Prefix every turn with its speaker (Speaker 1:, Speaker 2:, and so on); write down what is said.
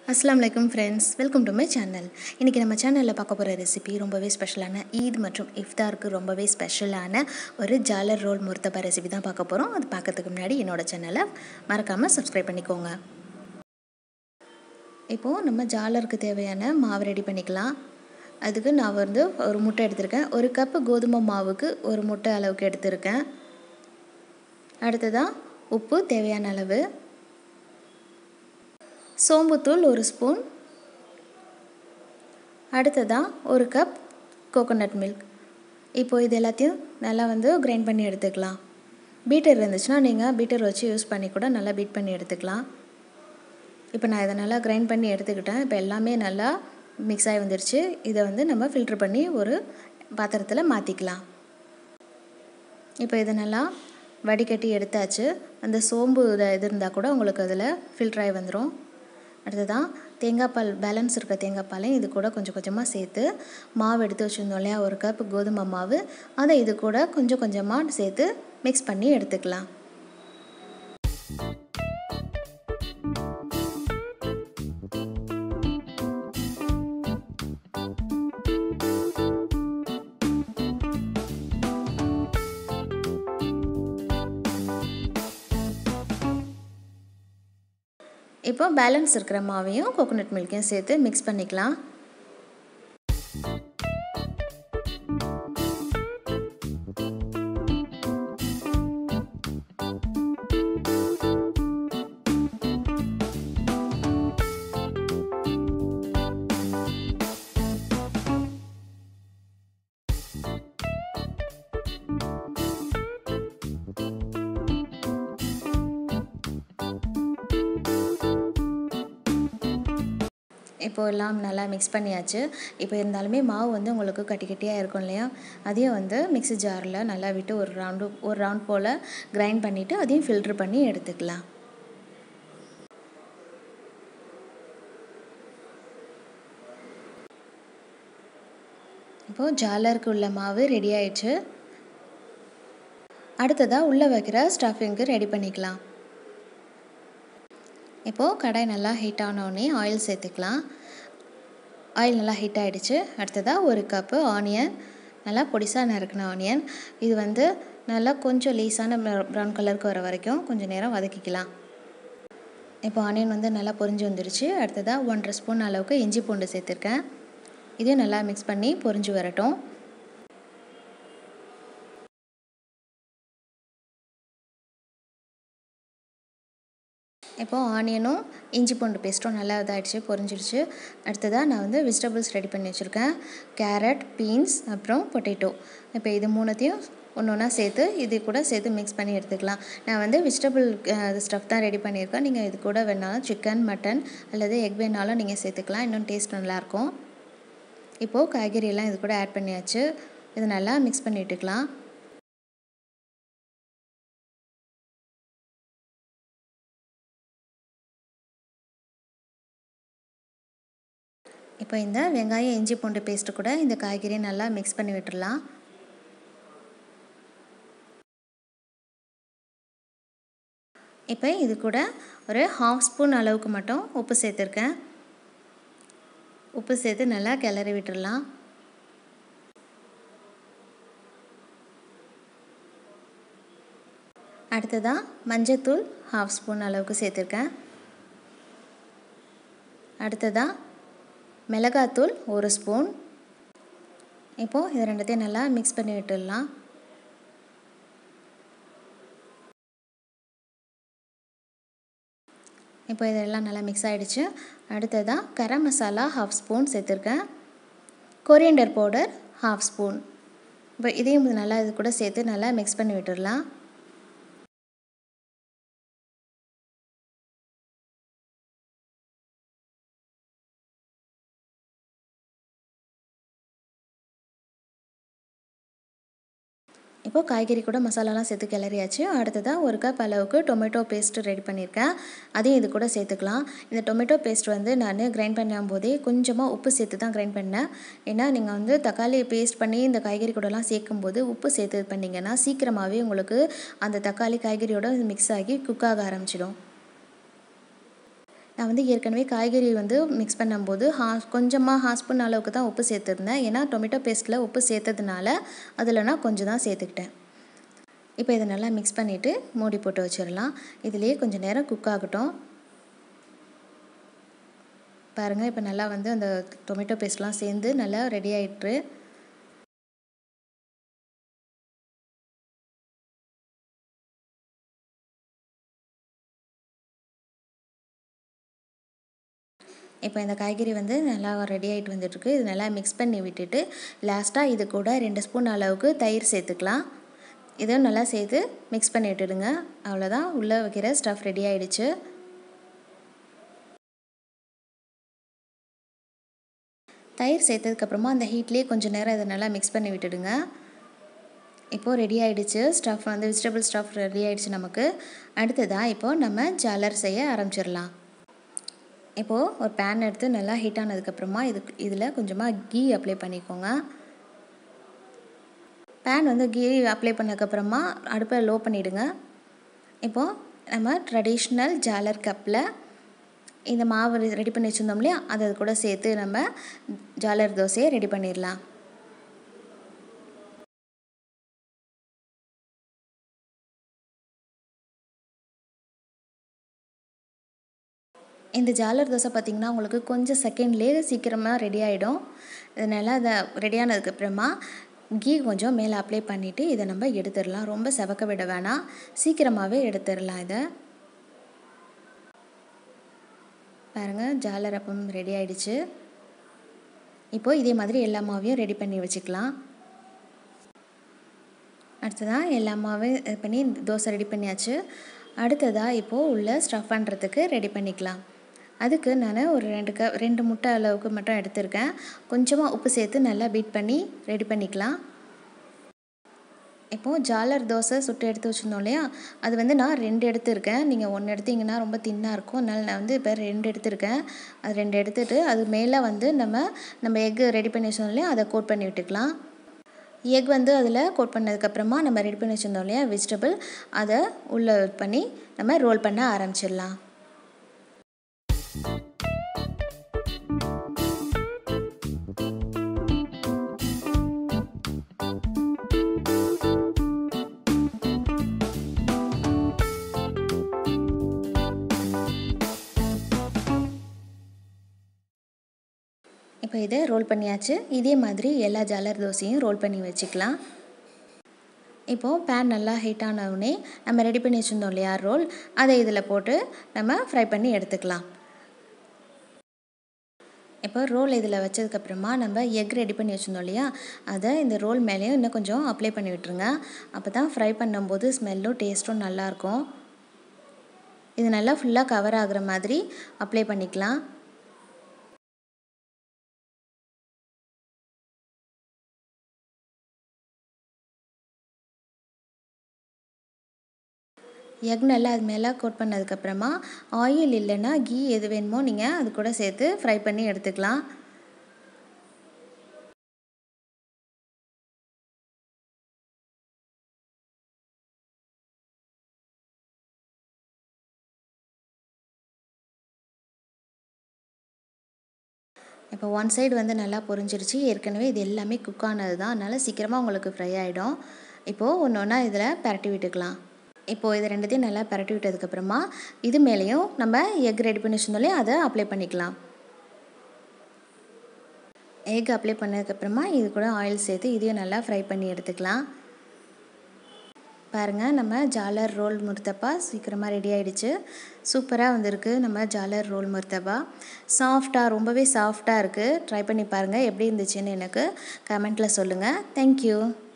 Speaker 1: அஸ்ஸலாமு அலைக்கும் friends welcome to my channel இன்றைக்கி நம்ம சேனலில் பார்க்க போகிற ரெசிபி ரொம்பவே ஸ்பெஷலான ஈத் மற்றும் இஃப்தாருக்கு ரொம்பவே ஸ்பெஷலான ஒரு ஜாலர் ரோல் முர்த்தபா ரெசிபி தான் பார்க்க போகிறோம் அது பார்க்கறதுக்கு முன்னாடி என்னோட சேனலை மறக்காமல் சப்ஸ்கிரைப் பண்ணிக்கோங்க இப்போது நம்ம ஜாலருக்கு தேவையான மாவு ரெடி பண்ணிக்கலாம் அதுக்கு நான் வந்து ஒரு முட்டை எடுத்திருக்கேன் ஒரு கப்பு கோதுமை மாவுக்கு ஒரு முட்டை அளவுக்கு எடுத்திருக்கேன் அடுத்ததாக உப்பு தேவையான அளவு சோம்புத்தூள் ஒரு ஸ்பூன் அடுத்ததாக ஒரு கப் கோகோனட் மில்க் இப்போது இது எல்லாத்தையும் நல்லா வந்து கிரைண்ட் பண்ணி எடுத்துக்கலாம் பீட்டர் இருந்துச்சுன்னா நீங்கள் பீட்டர் வச்சு யூஸ் பண்ணி கூட நல்லா பீட் பண்ணி எடுத்துக்கலாம் இப்போ நான் இதை நல்லா கிரைண்ட் பண்ணி எடுத்துக்கிட்டேன் இப்போ எல்லாமே நல்லா மிக்ஸ் ஆகி வந்துருச்சு இதை வந்து நம்ம ஃபில்ட்ரு பண்ணி ஒரு பாத்திரத்தில் மாற்றிக்கலாம் இப்போ இதை நல்லா வடிகட்டி எடுத்தாச்சு அந்த சோம்பு இது இருந்தால் கூட உங்களுக்கு அதில் ஃபில்ட்ராகி வந்துடும் அடுத்ததான் தேங்காய் பால் பேலன்ஸ் இருக்க தேங்காய் பாலையும் இது கூட கொஞ்சம் கொஞ்சமாக சேர்த்து மாவு எடுத்து வச்சுருந்தோம் இல்லையா ஒரு கப் கோதுமை மாவு அதை இது கூட கொஞ்சம் கொஞ்சமாக சேர்த்து மிக்ஸ் பண்ணி எடுத்துக்கலாம் இப்போ பேலன்ஸ் இருக்கிற மாவையும் கோகோனட் மில்க்கையும் சேர்த்து மிக்ஸ் பண்ணிக்கலாம் இப்போ எல்லாம் நல்லா மிக்ஸ் பண்ணியாச்சு இப்போ இருந்தாலுமே மாவு வந்து உங்களுக்கு கட்டி கட்டியாக இருக்கும் இல்லையா அதையும் வந்து மிக்ஸி ஜாரில் நல்லா விட்டு ஒரு ரவுண்டு ஒரு ரவுண்ட் போல் கிரைண்ட் பண்ணிவிட்டு அதையும் ஃபில்ட்ரு பண்ணி எடுத்துக்கலாம் இப்போது ஜாலருக்கு உள்ள மாவு ரெடி ஆயிடுச்சு அடுத்ததாக உள்ளே வைக்கிற ஸ்டஃபிங்க்கு ரெடி பண்ணிக்கலாம் இப்போது கடாய் நல்லா ஹீட் ஆனோடனே ஆயில் சேர்த்துக்கலாம் ஆயில் நல்லா ஹீட் ஆகிடுச்சு அடுத்ததாக ஒரு கப்பு ஆனியன் நல்லா பொடிசாக நறுக்கின ஆனியன் இது வந்து நல்லா கொஞ்சம் லேஸான ப்ரௌன் கலருக்கு வர வரைக்கும் கொஞ்சம் நேரம் வதக்கிக்கலாம் இப்போ ஆனியன் வந்து நல்லா பொரிஞ்சு வந்துருச்சு அடுத்ததாக ஒன்றரை ஸ்பூன் அளவுக்கு இஞ்சி பூண்டு சேர்த்துருக்கேன் இதையும் நல்லா மிக்ஸ் பண்ணி பொரிஞ்சு வரட்டும் இப்போது ஆனியனும் இஞ்சி பூண்டு பேஸ்ட்டும் நல்லா இதாகிடுச்சு பொரிஞ்சிடுச்சு அடுத்ததாக நான் வந்து வெஜிடபிள்ஸ் ரெடி பண்ணி வச்சுருக்கேன் கேரட் பீன்ஸ் அப்புறம் பொட்டேட்டோ இப்போ இது மூணுத்தையும் ஒன்று ஒன்றா சேர்த்து இது கூட சேர்த்து மிக்ஸ் பண்ணி எடுத்துக்கலாம் நான் வந்து வெஜிடபிள் ஸ்டஃப் தான் ரெடி பண்ணியிருக்கேன் நீங்கள் இது கூட வேணாலும் சிக்கன் மட்டன் அல்லது எக் வேணாலும் நீங்கள் சேர்த்துக்கலாம் இன்னும் டேஸ்ட் நல்லாயிருக்கும் இப்போது காய்கறியெல்லாம் இது கூட ஆட் பண்ணியாச்சு இது நல்லா மிக்ஸ் பண்ணி விட்டுக்கலாம் இப்போ இந்த வெங்காயம் இஞ்சி பூண்டு பேஸ்ட்டு கூட இந்த காய்கறியை நல்லா மிக்ஸ் பண்ணி விட்டுடலாம் இப்போ இது கூட ஒரு ஹாஃப் ஸ்பூன் அளவுக்கு மட்டும் உப்பு சேர்த்துருக்கேன் உப்பு சேர்த்து நல்லா கிளறி விட்டுடலாம் அடுத்ததாக மஞ்சத்தூள் ஹாஃப் ஸ்பூன் அளவுக்கு சேர்த்துருக்கேன் அடுத்ததாக மிளகாத்தூள் ஒரு ஸ்பூன் இப்போது இது ரெண்டுத்தையும் நல்லா மிக்ஸ் பண்ணி விட்டுடலாம் இப்போ இதெல்லாம் நல்லா மிக்ஸ் ஆகிடுச்சு அடுத்ததாக கரம் மசாலா ஹாஃப் ஸ்பூன் சேர்த்துருக்கேன் கொரியண்டர் பவுடர் ஹாஃப் ஸ்பூன் இப்போ இதையும் நல்லா இது கூட சேர்த்து நல்லா மிக்ஸ் பண்ணி விட்டுடலாம் இப்போது காய்கறி கூட மசாலாலாம் சேர்த்து கிளறியாச்சு அடுத்ததாக ஒரு கப் அளவுக்கு டொமேட்டோ பேஸ்ட்டு ரெடி பண்ணியிருக்கேன் அதையும் இது கூட சேர்த்துக்கலாம் இந்த டொமேட்டோ பேஸ்ட் வந்து நான் கிரைண்ட் பண்ணும் போதே கொஞ்சமாக உப்பு சேர்த்து தான் கிரைண்ட் பண்ணேன் ஏன்னா நீங்கள் வந்து தக்காளி பேஸ்ட் பண்ணி இந்த காய்கறி கூடலாம் சேர்க்கும்போது உப்பு சேர்த்து பண்ணிங்கன்னா சீக்கிரமாகவே உங்களுக்கு அந்த தக்காளி காய்கறியோட மிக்ஸ் ஆகி குக் ஆக ஆரம்பிச்சிடும் நான் வந்து ஏற்கனவே காய்கறி வந்து மிக்ஸ் பண்ணும்போது ஹா கொஞ்சமாக ஹாஃப் ஸ்பூன் அளவுக்கு தான் உப்பு சேர்த்துருந்தேன் ஏன்னா டொமேட்டோ பேஸ்ட்டில் உப்பு சேர்த்ததுனால அதில் நான் கொஞ்சம் தான் சேர்த்துக்கிட்டேன் இப்போ இதை நல்லா மிக்ஸ் பண்ணிவிட்டு மூடி போட்டு வச்சிடலாம் இதுலேயே கொஞ்சம் நேரம் குக் ஆகட்டும் பாருங்கள் இப்போ நல்லா வந்து அந்த டொமேட்டோ பேஸ்ட்லாம் சேர்ந்து நல்லா ரெடி ஆகிட்டு இப்போ இந்த காய்கறி வந்து நல்லா ரெடி ஆகிட்டு வந்துட்டுருக்கு இது நல்லா மிக்ஸ் பண்ணி விட்டுட்டு லாஸ்ட்டாக இது கூட ரெண்டு ஸ்பூன் அளவுக்கு தயிர் சேர்த்துக்கலாம் இதை நல்லா சேர்த்து மிக்ஸ் பண்ணி விட்டுடுங்க அவ்வளோதான் உள்ளே வைக்கிற ஸ்டஃப் ரெடி ஆகிடுச்சு தயிர் சேர்த்ததுக்கப்புறமா அந்த ஹீட்லேயே கொஞ்சம் நேரம் இதை நல்லா மிக்ஸ் பண்ணி விட்டுடுங்க இப்போது ரெடி ஆகிடுச்சு ஸ்டஃப் வந்து வெஜிடபிள் ஸ்டஃப் ரெடி ஆகிடுச்சு நமக்கு அடுத்ததாக இப்போது நம்ம ஜாலர் செய்ய ஆரம்பிச்சிடலாம் இப்போது ஒரு பேன் எடுத்து நல்லா ஹீட் ஆனதுக்கப்புறமா இது இதில் கொஞ்சமாக கீ அப்ளை பண்ணிக்கோங்க பேன் வந்து கீ அப்ளை பண்ணதுக்கப்புறமா அடுப்பை லோ பண்ணிவிடுங்க இப்போது நம்ம ட்ரெடிஷ்னல் ஜாலர் கப்பில் இந்த மாவு ரெடி பண்ணி வச்சுருந்தோம் இல்லையா அதை கூட சேர்த்து நம்ம ஜாலர் தோசையை ரெடி பண்ணிடலாம் இந்த ஜாலர் தோசை பார்த்திங்கன்னா உங்களுக்கு கொஞ்சம் செகண்ட்லேயே சீக்கிரமாக ரெடி ஆகிடும் இதனால் அதை ரெடி ஆனதுக்கப்புறமா கீ கொஞ்சம் மேலே அப்ளை பண்ணிவிட்டு இதை நம்ம எடுத்துடலாம் ரொம்ப செவக்க விட வேணாம் சீக்கிரமாகவே எடுத்துடலாம் இதை பாருங்கள் ஜாலர் அப்பம் ரெடி ஆகிடுச்சு இப்போது இதே மாதிரி எல்லா மாவையும் ரெடி பண்ணி வச்சுக்கலாம் அடுத்ததாக எல்லா மாவையும் இது பண்ணி தோசை ரெடி பண்ணியாச்சு அடுத்ததாக இப்போது உள்ள ஸ்டஃப் பண்ணுறதுக்கு ரெடி பண்ணிக்கலாம் அதுக்கு நான் ஒரு ரெண்டு க ரெண்டு முட்டை அளவுக்கு மட்டும் எடுத்திருக்கேன் கொஞ்சமாக உப்பு சேர்த்து நல்லா பீட் பண்ணி ரெடி பண்ணிக்கலாம் இப்போது ஜாலர் தோசை சுட்டு எடுத்து வச்சுருந்தோம் இல்லையா அது வந்து நான் ரெண்டு எடுத்திருக்கேன் நீங்கள் ஒன்று எடுத்திங்கன்னா ரொம்ப தின்னாக இருக்கும் அதனால் நான் வந்து இப்போ ரெண்டு எடுத்திருக்கேன் அது ரெண்டு எடுத்துகிட்டு அது மேலே வந்து நம்ம நம்ம எக்கு ரெடி பண்ணி வச்சுருந்தோம் இல்லையா அதை கோட் பண்ணி விட்டுக்கலாம் எக் வந்து அதில் கோட் பண்ணதுக்கப்புறமா நம்ம ரெடி பண்ணி வச்சுருந்தோம் இல்லையா வெஜிடபிள் அதை உள்ளே பண்ணி நம்ம ரோல் பண்ண ஆரம்பிச்சிடலாம் இப்போ இதை ரோல் பண்ணியாச்சு இதே மாதிரி எல்லா ஜாலர் தோசையும் ரோல் பண்ணி வச்சுக்கலாம் இப்போது பேன் நல்லா ஹீட் ஆனவுடனே நம்ம ரெடி பண்ணி வச்சுருந்தோம் இல்லையா ரோல் அதை இதில் போட்டு நம்ம ஃப்ரை பண்ணி எடுத்துக்கலாம் இப்போ ரோல் இதில் வச்சதுக்கப்புறமா நம்ம எக் ரெடி பண்ணி வச்சுருந்தோம் இல்லையா அதை இந்த ரோல் மேலேயும் இன்னும் கொஞ்சம் அப்ளை பண்ணி விட்டுருங்க அப்போ தான் ஃப்ரை பண்ணும்போது ஸ்மெல்லும் டேஸ்ட்டும் நல்லாயிருக்கும் இது நல்லா ஃபுல்லாக கவர் ஆகுற மாதிரி அப்ளை பண்ணிக்கலாம் எக் நல்லா அது மேலே கோட் பண்ணதுக்கப்புறமா ஆயில் இல்லைன்னா கீ எது வேணுமோ நீங்கள் அது கூட சேர்த்து ஃப்ரை பண்ணி எடுத்துக்கலாம் இப்போ ஒன் சைடு வந்து நல்லா பொரிஞ்சிருச்சு ஏற்கனவே இது எல்லாமே குக் ஆனது தான் அதனால் சீக்கிரமாக உங்களுக்கு ஃப்ரை ஆகிடும் இப்போது ஒன்று ஒன்றா இதில் பரட்டி விட்டுக்கலாம் இப்போது இது ரெண்டுத்தையும் நல்லா பரட்டி விட்டதுக்கப்புறமா இது மேலேயும் நம்ம எக் ரெடி பண்ணி வச்சுருந்தோலே அதை அப்ளை பண்ணிக்கலாம் எக் அப்ளை பண்ணதுக்கப்புறமா இது கூட ஆயில் சேர்த்து இதையும் நல்லா ஃப்ரை பண்ணி எடுத்துக்கலாம் பாருங்கள் நம்ம ஜாலர் ரோல் முர்த்தப்பா சீக்கிரமாக ரெடி ஆகிடுச்சு சூப்பராக வந்திருக்கு நம்ம ஜாலர் ரோல் முர்த்தப்பா சாஃப்டாக ரொம்பவே சாஃப்டாக இருக்குது ட்ரை பண்ணி பாருங்கள் எப்படி இருந்துச்சுன்னு எனக்கு கமெண்ட்டில் சொல்லுங்கள் தேங்க்யூ